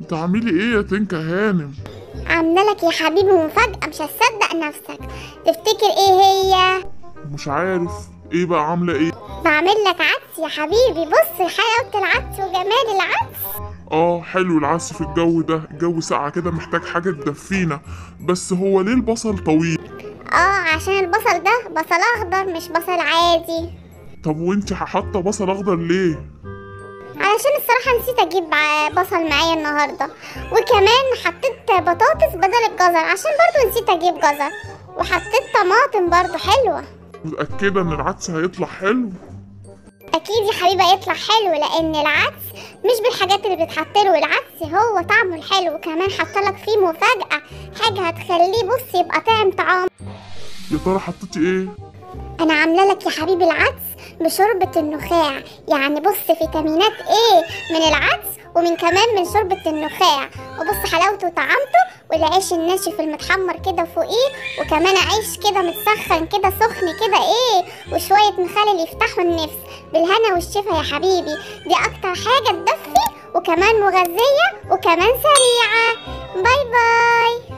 بتعملي ايه يا تنكة هانم عامله لك يا حبيبي مفاجاه مش هتصدق نفسك تفتكر ايه هي مش عارف ايه بقى عاملة ايه بعمل لك عدس يا حبيبي بص حلاوه العدس وجمال العدس اه حلو العدس في الجو ده الجو ساقع كده محتاج حاجة تدفينا بس هو ليه البصل طويل اه عشان البصل ده بصل اخضر مش بصل عادي طب وانت حاطة بصل اخضر ليه علشان الصراحة نسيت اجيب ع- بصل معايا النهاردة وكمان حطيت بطاطس بدل الجزر عشان برضو نسيت اجيب جزر وحطيت طماطم برضو حلوة متأكدة ان العدس هيطلع حلو اكيد يا حبيبي هيطلع حلو لان العدس مش بالحاجات اللي بتتحط له العدس هو طعمه الحلو وكمان حاطلك فيه مفاجأة حاجة هتخليه بص يبقى طعم طعام يا ترى حطيتي ايه انا عامله لك يا حبيبي العدس بشوربه النخاع يعني بص فيتامينات ايه من العدس ومن كمان من شوربه النخاع وبص حلاوته وطعامته والعيش الناشف المتحمر كده فوقيه وكمان عيش كده متسخن كده سخن كده ايه وشويه مخلل يفتحوا النفس بالهنا والشفا يا حبيبي دي اكتر حاجه تدفي وكمان مغذيه وكمان سريعه باي باي